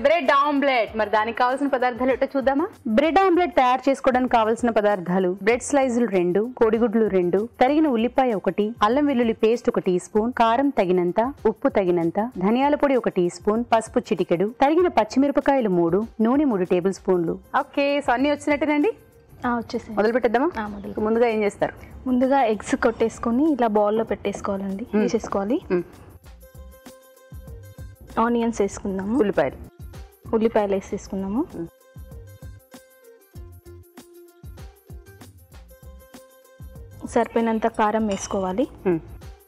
Bread omelette మరి దానికి కావాల్సిన పదార్థాలు ఏంటో చూద్దామా బ్రెడ్ ఆమ్లెట్ తయారు చేసుకోవడానికి కావాల్సిన పదార్థాలు బ్రెడ్ స్లైజులు రెండు కోడిగుడ్లు రెండు తరిగిన ఉల్లిపాయ ఒకటి అల్లం వెల్లుల్లి పేస్ట్ ఒక టీ స్పూన్ కారం తగినంత ఉప్పు తగినంత ధనియాల పొడి ఒక టీ స్పూన్ పసుపు చిటికెడు తరిగిన పచ్చిమిరపకాయలు మూడు నూనె మూడు టేబుల్ స్పూన్లు ఓకే సో అన్ని వచ్చినట్టేనండి వచ్చేసి మొదలు పెట్టేద్దామా ఆ, మొదలు ముందుగా ఏం చేస్తారు ముందుగా ఎగ్స్ కొట్టేసుకొని ఇలా బౌల్లో పెట్టేసుకోవాలండి వేసేసుకోవాలి మ్మ్. ఆనియన్స్ వేసుకుందాము ఉల్లిపాయలు ఉల్లిపాయలు వేసేసుకుందాము సరిపోయినంత కారం వేసుకోవాలి మ్మ్.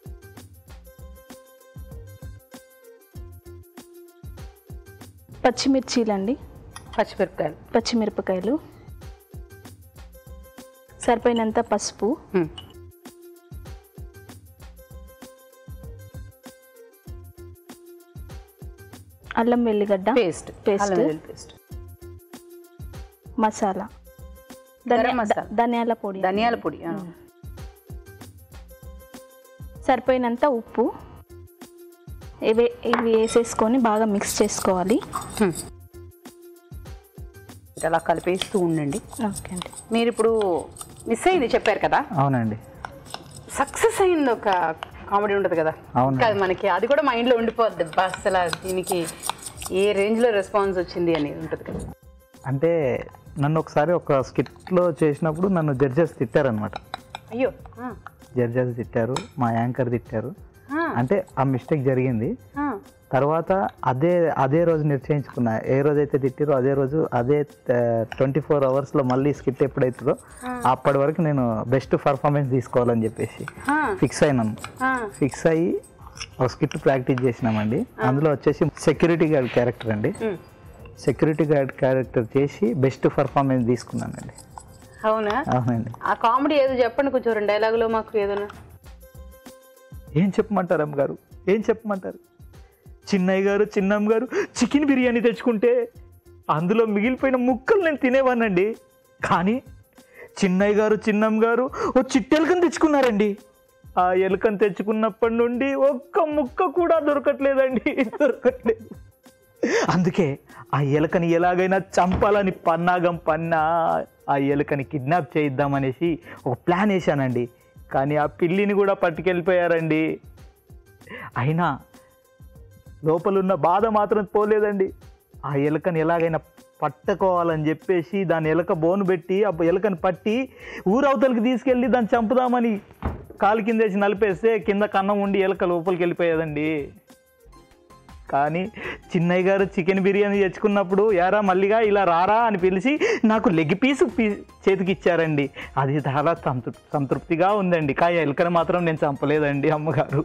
పచ్చిమిర్చీలండి పచ్చిమిరపకాయలు పచ్చిమిరపకాయలు సరిపోయినంత పసుపు మ్మ్. అల్లం వెల్లిగడ్డ పేస్ట్ Paste. అల్లం వెల్లుల్లి పేస్ట్ మసాలా గరం ధనియా- మసాలా. ధనియాల పొడి ధనియాల పొడి ఆ. సరిపోయినంత ఉప్పు ఇవి ఇవి వేసేసుకొని బాగా మిక్స్ చేసుకోవాలి హ్మ్. అలా కలిపేస్తూ ఉండండి ఓకే అండి మీరు ఇప్పుడు మిస్ అయింది చెప్పారు కదా అవునండి సక్సెస్ అయింది ఒక కామెడీ ఉంటుంది కదా అవును. కాదు మనకి అది కూడా మైండ్లో ఉండిపోద్ది బా అసలు దీనికి ఏ రేంజ్లో రెస్పాన్స్ వచ్చింది అని ఉంటుంది కదా అంటే నన్ను ఒకసారి ఒక స్కిట్లో చేసినప్పుడు నన్ను జడ్జెస్ తిట్టారనమాట అయ్యో ఆ, జడ్జెస్ తిట్టారు మా యాంకర్ తిట్టారు ఆ, అంటే ఆ మిస్టేక్ జరిగింది ఆ. తర్వాత అదే అదే రోజు నిశ్చయించుకున్నా ఏ రోజైతే తిట్టిరో అదే రోజు అదే ట్వంటీ ఫోర్ అవర్స్లో మళ్ళీ స్కిట్ ఎప్పుడైతుందో అప్పటి వరకు నేను బెస్ట్ పర్ఫార్మెన్స్ తీసుకోవాలని చెప్పేసి ఆ, ఫిక్స్ అయినాను ఆ. ఫిక్స్ అయ్యి ఒక స్కిట్ ప్రాక్టీస్ చేసినామండి అందులో వచ్చేసి సెక్యూరిటీ గార్డ్ క్యారెక్టర్ అండి ఉమ్. సెక్యూరిటీ గార్డ్ క్యారెక్టర్ చేసి బెస్ట్ పర్ఫార్మెన్స్ తీసుకున్నానండి అవునా అవునండి ఆ కామెడీ ఏదో చెప్పండి కొంచెం రెండు డైలాగులో మాకు ఏదైనా ఏం చెప్పమంటారు అమ్మగారు ఏం చెప్పమంటారు చిన్నయ్య గారు చిన్నమ్మ గారు చికెన్ బిర్యానీ తెచ్చుకుంటే అందులో మిగిలిపోయిన ముక్కలు నేను తినేవానండి కానీ చిన్నయ్య గారు చిన్నమ్మ గారు ఓ చిట్టెలకని తెచ్చుకున్నారండి ఆ ఎలుకను తెచ్చుకున్నప్పటి నుండి ఒక్క ముక్క కూడా దొరకట్లేదండి దొరకట్లేదు అందుకే ఆ ఎలుకని ఎలాగైనా చంపాలని పన్నాగం పన్నా ఆ ఎలుకని కిడ్నాప్ చేయిద్దామనేసి ఒక ప్లాన్ వేశానండి కానీ ఆ పిల్లిని కూడా పట్టుకెళ్ళిపోయారండి అయినా లోపలున్న బాధ మాత్రం పోలేదండి ఆ ఎలుకని ఎలాగైనా పట్టుకోవాలని చెప్పేసి దాని ఎలక బోను పెట్టి ఆ ఎలుకని పట్టి ఊరవతలకి తీసుకెళ్ళి దాన్ని చంపుదామని కాలు కింద వేసి నలిపేస్తే కింద కన్నం ఉండి ఎలక లోపలికి వెళ్ళిపోయేదండి కానీ చిన్నయ్య గారు చికెన్ బిర్యానీ తెచ్చుకున్నప్పుడు యారా మల్లిగా ఇలా రారా అని పిలిచి నాకు లెగ్ పీస్ పీ చేతికి ఇచ్చారండి అది చాలా సంతృ సంతృప్తిగా ఉందండి కానీ ఎలుకని మాత్రం నేను చంపలేదండి అమ్మగారు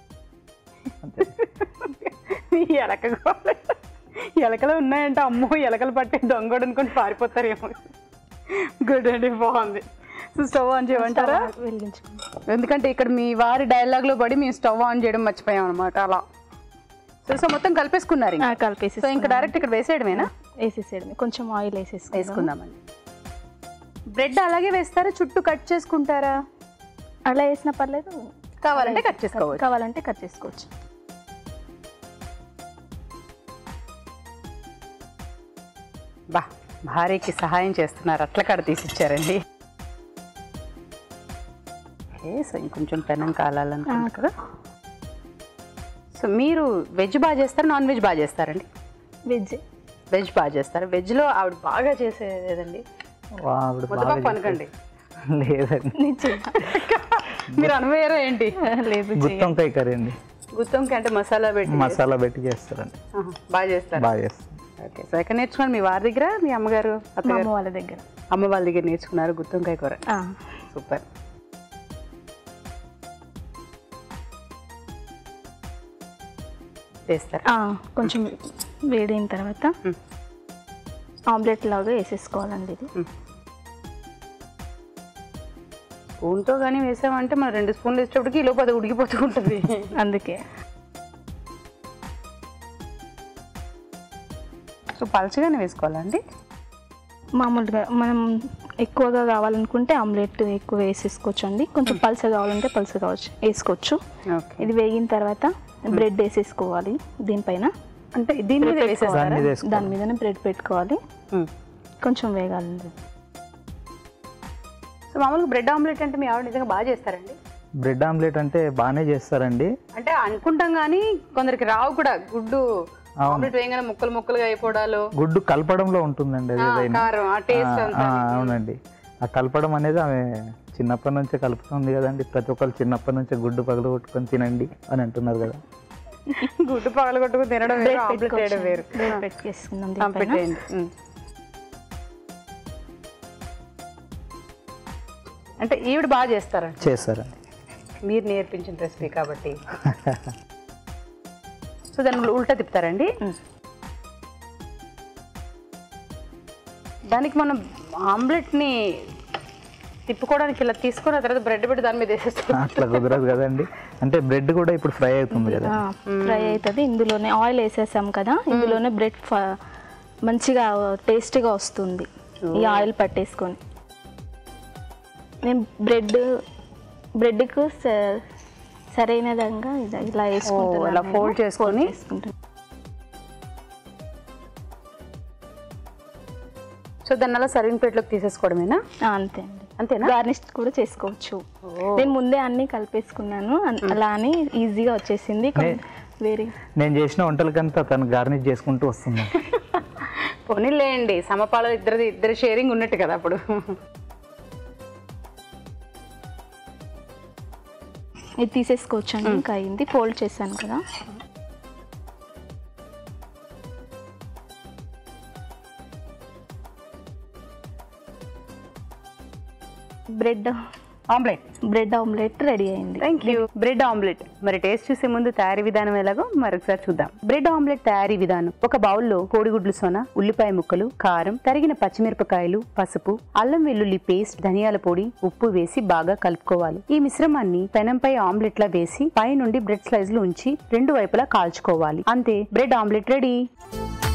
ఎలక గోల. ఎలకలు ఉన్నాయంటే అమ్మో ఎలకలు పట్టే దొంగడు అనుకుని పారిపోతారేమో గుడ్ అండి బాగుంది సో స్టవ్ ఆన్ చేయమంటారా వెలిగించుకుందాం ఎందుకంటే ఇక్కడ మీ వారి డైలాగ్లో పడి మేము స్టవ్ ఆన్ చేయడం మర్చిపోయాం అనమాట అలా సో సో మొత్తం కలిపేసుకున్నారు ఇంకా. కలిపేసి సో ఇంకా డైరెక్ట్ ఇక్కడ వేసేయడమేనా వేసేసేయడమే కొంచెం ఆయిల్ వేసేసుకుందాం వేసుకుందామండి బ్రెడ్ అలాగే వేస్తారా చుట్టూ కట్ చేసుకుంటారా అలా వేసిన పర్లేదు కావాలంటే కట్ చేసుకోవచ్చు కావాలంటే కట్ చేసుకోవచ్చు బా భార్యకి సహాయం చేస్తున్నారు అట్ల కాడ తీసిచ్చారండి ఓకే సో ఇంకొంచెం పెనం కాలాలనుకుంటున్నారు కదా సో మీరు వెజ్ బాగా చేస్తారా నాన్ వెజ్ బాగా చేస్తారండి వెజ్ వెజ్ బాగా చేస్తారు వెజ్లో ఆవిడ బాగా చేసేదండి వా, ఆవిడ బాగా ముద్దపప్పు అనకండి చేసేది. లేదండి మీరు అనుభవారా ఏంటి లేదు గుత్తొంకాయ కర్రీ అండి గుత్తంకి అంటే మసాలా పెట్టి మసాలా పెట్టి చేస్తారండి ఆహా, బాగా చేస్తారు బాగా చేస్తారు ఓకే సో ఎక్కడ నేర్చుకున్నారు మీ వారి దగ్గర మీ అమ్మగారు మా అత్తగారు అమ్మ వాళ్ళ దగ్గర అమ్మ వాళ్ళ దగ్గర నేర్చుకున్నారు గుత్తంకాయ కూర ఆ, సూపర్ చేస్తారు ఆ, కొంచెం వేడైన తర్వాత మ్. ఆమ్లెట్ లాగా వేసేసుకోవాలండి ఇది స్పూన్తో కానీ వేసామంటే మనం రెండు స్పూన్లు వేసేటప్పటికి ఈ లోపు అది ఉడికిపోతూ ఉంటుంది అందుకే సో పలచగానే వేసుకోవాలండి మామూలుగా మనం ఎక్కువగా కావాలనుకుంటే ఆమ్లెట్ ఎక్కువ వేసేసుకోవచ్చు అండి కొంచెం పల్స కావాలంటే పల్స కావచ్చు వేసుకోవచ్చు ఓకే ఇది వేగిన తర్వాత బ్రెడ్ వేసేసుకోవాలి దీనిపైన అంటే దీని మీద దాని వేసేస్తారా మీద వేసుకో దాని మీదనే బ్రెడ్ పెట్టుకోవాలి ఉమ్. కొంచెం వేగాలి సో మామూలుగా బ్రెడ్ ఆమ్లెట్ అంటే మీ ఆవిడ నిజంగా బాగా చేస్తారండి బ్రెడ్ ఆమ్లెట్ అంటే బాగానే చేస్తారండి అంటే అనుకుంటాం కానీ కొందరికి రావు కూడా గుడ్డు ఆమ్లెట్ వేయగానే ముక్కలు ముక్కలుగా అయిపోవడాలు గుడ్డు కలపడంలో ఉంటుందండి అది ఆ, ఏదైనా కారం ఆ టేస్ట్ ఆ, ఆ, అవునండి ఆ కలపడం అనేది ఆమె చిన్నప్పటి నుంచే కలుపుతుంది కదండి ప్రతి ఒక్కరు చిన్నప్పటి నుంచే గుడ్డు పగలు కొట్టుకొని తినండి అని అంటున్నారు కదా గుడ్డు పగలు కొట్టుకుని తినడం వేరు ఆమ్లెట్ చేయడం వేరు బ్రెడ్ పెట్టుకేసుకుందాం ఆ, దీనిపైన పెట్టేయండి ఉమ్. అంటే ఈవిడ బాగా చేస్తారండి చేస్తారండి మీరు నేర్పించిన రెసిపీ కాబట్టి సో దాన్ని ఉల్టా తిప్పుతారండి దానికి మనం ఆమ్లెట్ని తిప్పుకోవడానికి ఇలా తీసుకొని ఆ తర్వాత బ్రెడ్ పెట్టి దాని మీద వేసేస్తాం అట్లా కుదరదు కదండి అంటే బ్రెడ్ కూడా ఇప్పుడు ఫ్రై అవుతుంది కదా ఫ్రై అవుతుంది ఇందులోనే ఆయిల్ వేసేసాం కదా ఇందులోనే బ్రెడ్ మంచిగా టేస్టీగా వస్తుంది ఈ ఆయిల్ పట్టేసుకొని నేను బ్రెడ్ బ్రెడ్కు సరైన విధంగా ఇది- ఇలా వేసుకుంటాను ఇలా fold చేసుకొని? వేసుకుంటాను సో దాన్ని అలా సర్వింగ్ ప్లేట్లోకి తీసేసుకోవడమేనా ఆ, అంతే అండి అంతేనా గార్నిష్ కూడా చేసుకోవచ్చు నేను ముందే అన్ని కలిపేసుకున్నాను అన్- అలా అని ఈజీగా వచ్చేసింది కొన్- వేరే నేను చేసిన వంటలకంతా తను గార్నిష్ చేసుకుంటూ వస్తుంది పోనీలేండి సమపాలు ఇద్దరిది ఇద్దరు షేరింగ్ ఉన్నట్టు కదా అప్పుడు ఇది తీసేసుకోవచ్చు అండి ఇంకా అయింది ఫోల్డ్ చేశాను కదా bread omelette bread omelette ready అయింది థ్యాంక్ యూ బ్రెడ్ ఆమ్లెట్ మరి టేస్ట్ చూసే ముందు తయారీ విధానం ఎలాగో మరొకసారి చూద్దాం బ్రెడ్ ఆమ్లెట్ తయారీ విధానం ఒక బౌల్లో కోడిగుడ్లు సొన ఉల్లిపాయ ముక్కలు కారం తరిగిన పచ్చిమిరపకాయలు పసుపు అల్లం వెల్లుల్లి పేస్ట్ ధనియాల పొడి ఉప్పు వేసి బాగా కలుపుకోవాలి ఈ మిశ్రమాన్ని పెనంపై ఆమ్లెట్ లా వేసి పై నుండి బ్రెడ్ స్లైజ్లు ఉంచి రెండు వైపులా కాల్చుకోవాలి అంతే బ్రెడ్ ఆమ్లెట్ రెడీ